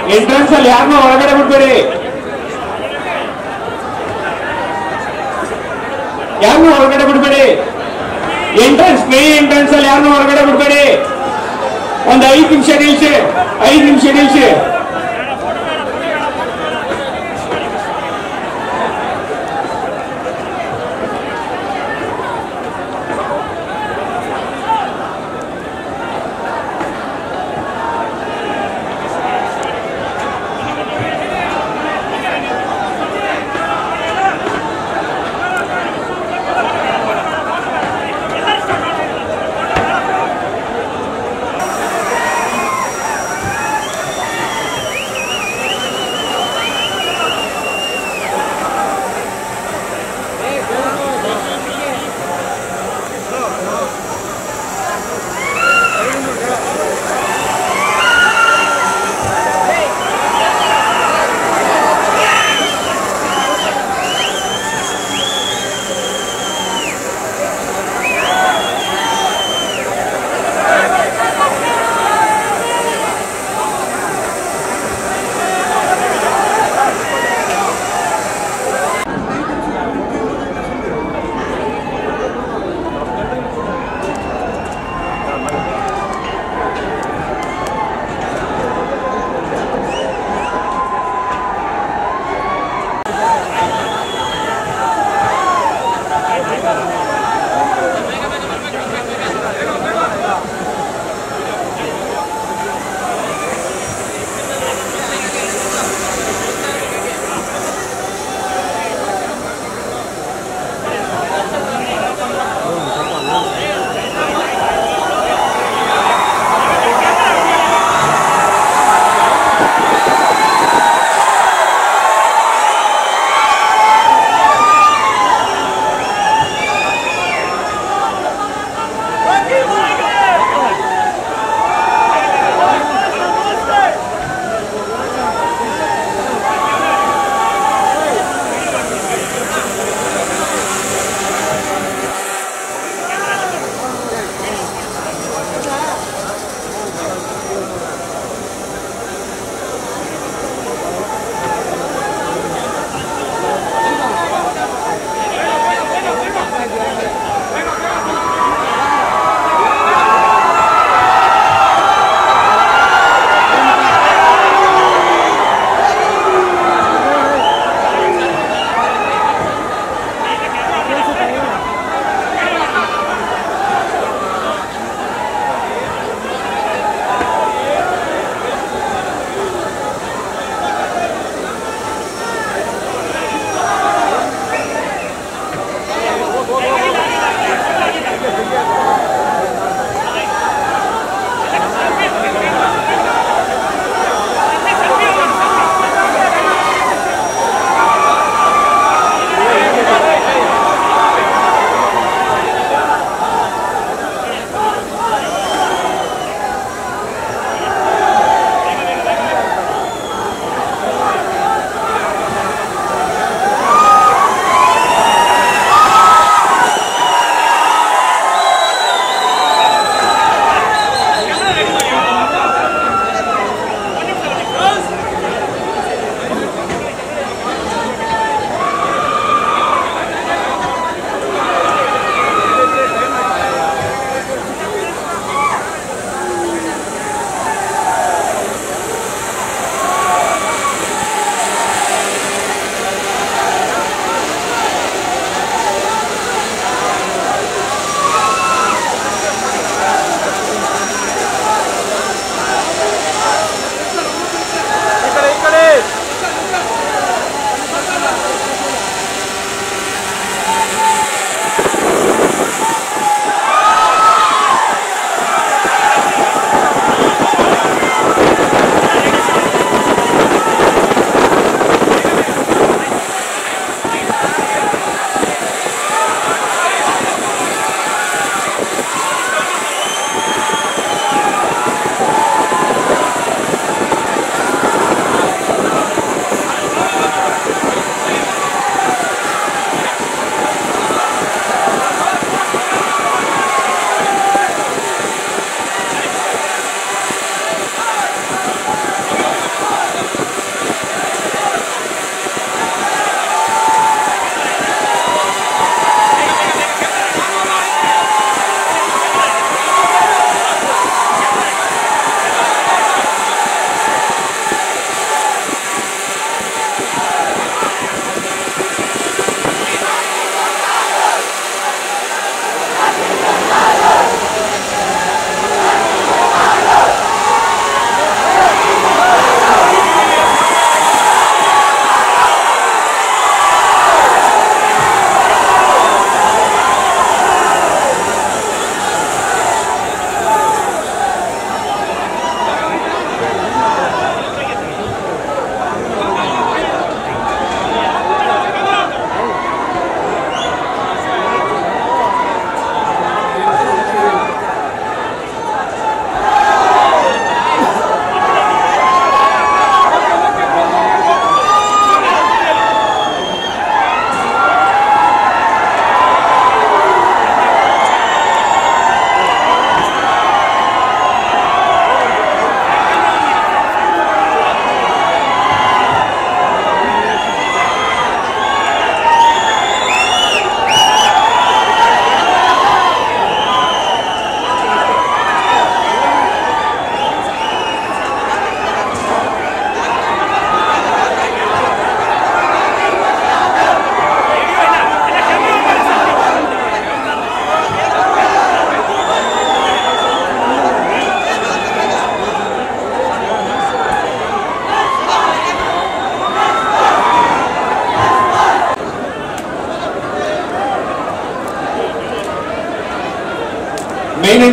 entrance ಅಲ್ಲಿ ಯಾರನ್ನೂ ಹೊರಗಡೆ ಬಿಡ್ಬೇಡಿ ಯಾರನ್ನೂ ಹೊರಗಡೆ ಬಿಡ್ಬೇಡಿ ಎಂಟ್ರೆನ್ಸ್ ಮೇನ್ ಎಂಟ್ರೆನ್ಸ್ ಅಲ್ಲಿ ಯಾರನ್ನೂ ಹೊರಗಡೆ ಬಿಡ್ಬೇಡಿ ಒಂದ್ ಐದು ನಿಮಿಷ ನಿಲ್ಸಿ ಐದು ನಿಮಿಷ ನಿಲ್ಸಿ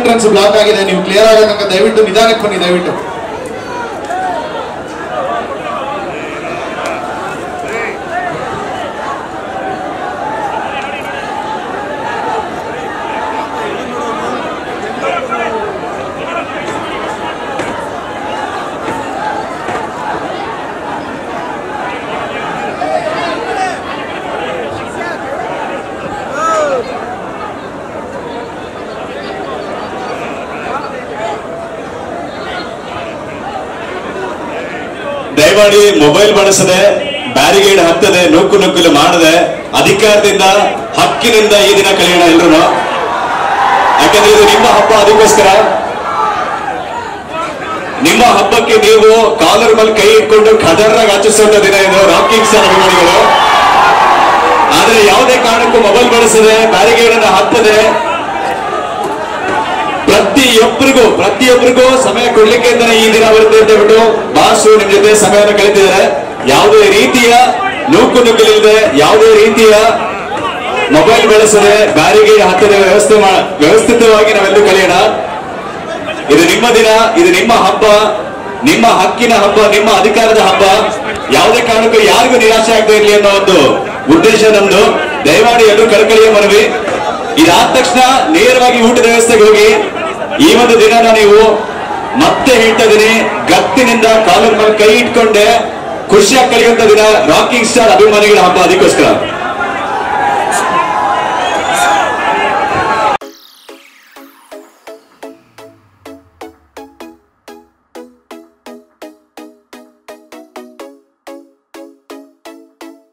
ಎಂಟ್ರೆನ್ಸ್ ಬ್ಲಾಕ್ ಆಗಿದೆ ನೀವು ಕ್ಲಿಯರ್ ಆಗೋ ದಯವಿಟ್ಟು ನಿಧಾನಕ್ಕೆ ಬನ್ನಿ ದಯವಿಟ್ಟು ದಯಮಾಡಿ ಮೊಬೈಲ್ ಬಳಸದೆ ಬ್ಯಾರಿಗೇಡ್ ಹತ್ತದೆ ನೂಕು ನುಗ್ಗಲು ಮಾಡದೆ ಅಧಿಕಾರದಿಂದ ಹಕ್ಕಿನಿಂದ ಈ ದಿನ ಕಳೆಯೋಣ ಎಲ್ರು ಯಾಕಂದ್ರೆ ಇದು ನಿಮ್ಮ ಹಬ್ಬ ಅದಕ್ಕೋಸ್ಕರ ನಿಮ್ಮ ಹಬ್ಬಕ್ಕೆ ನೀವು ಕಾಲರ್ ಮೇಲೆ ಕೈ ಇಟ್ಕೊಂಡು ಖದರ್ರಾಗಿ ಆಚರಿಸುವಂತ ದಿನ ಇದು ರಾಕಿಂಗ್ ಸ್ಟಾರ್ ಅಭಿಮಾನಿಗಳು ಆದ್ರೆ ಯಾವುದೇ ಕಾರಣಕ್ಕೂ ಮೊಬೈಲ್ ಬಳಸದೆ ಬ್ಯಾರಿಗೇಡ್ ಅನ್ನ ಹತ್ತದೆ ಪ್ರತಿಯೊಬ್ಬರಿಗೂ ಪ್ರತಿಯೊಬ್ಬರಿಗೂ ಸಮಯ ಕೊಡ್ಲಿಕ್ಕೆ ಅಂತಾನೆ ಈ ದಿನ ಬರುತ್ತೆ ಅಂತ ಹೇಳ್ಬಿಟ್ಟು ಬಾಸು ನಿಮ್ ಜೊತೆ ಸಮಯವನ್ನು ಕಳೆದಿದ್ದಾರೆ ಯಾವುದೇ ರೀತಿಯ ನೂಕು ನುಗ್ಗಲಿಲ್ಲದೆ ಯಾವುದೇ ರೀತಿಯ ಮೊಬೈಲ್ ಬಳಸದೆ ಬ್ಯಾರಿಗೇಡ್ ಹತ್ತದ ವ್ಯವಸ್ಥೆ ಮಾ- ವ್ಯವಸ್ಥಿತವಾಗಿ ನಾವೆಲ್ಲರೂ ಕಲಿಯೋಣ ಇದು ನಿಮ್ಮ ದಿನ ಇದು ನಿಮ್ಮ ಹಬ್ಬ ನಿಮ್ಮ ಹಕ್ಕಿನ ಹಬ್ಬ ನಿಮ್ಮ ಅಧಿಕಾರದ ಹಬ್ಬ ಯಾವುದೇ ಕಾರಣಕ್ಕೂ ಯಾರಿಗೂ ನಿರಾಶೆ ಆಗದೆ ಇರಲಿ ಅನ್ನೋ ಒಂದು ಉದ್ದೇಶ ನಮ್ದು ದಯಮಾಡಿ ಎಲ್ಲರೂ ಕಳಕಳಿಯ ಮನವಿ ಇದಾದ ತಕ್ಷಣ ನೇರವಾಗಿ ಊಟದ ವ್ಯವಸ್ಥೆಗೆ ಹೋಗಿ ಈ ಒಂದು ದಿನನ ನೀವು ಮತ್ತೆ ಹೇಳ್ತಾ ಇದೀನಿ ಗತ್ತಿನಿಂದ ಕಾಲರ್ ಮೇಲೆ ಕೈ ಇಟ್ಕೊಂಡೆ ಖುಷಿಯಾಗಿ ಕಳೆಯುವಂತ ದಿನ ರಾಕಿಂಗ್ ಸ್ಟಾರ್ ಅಭಿಮಾನಿಗಳ ಹಬ್ಬ ಅದಕ್ಕೋಸ್ಕರ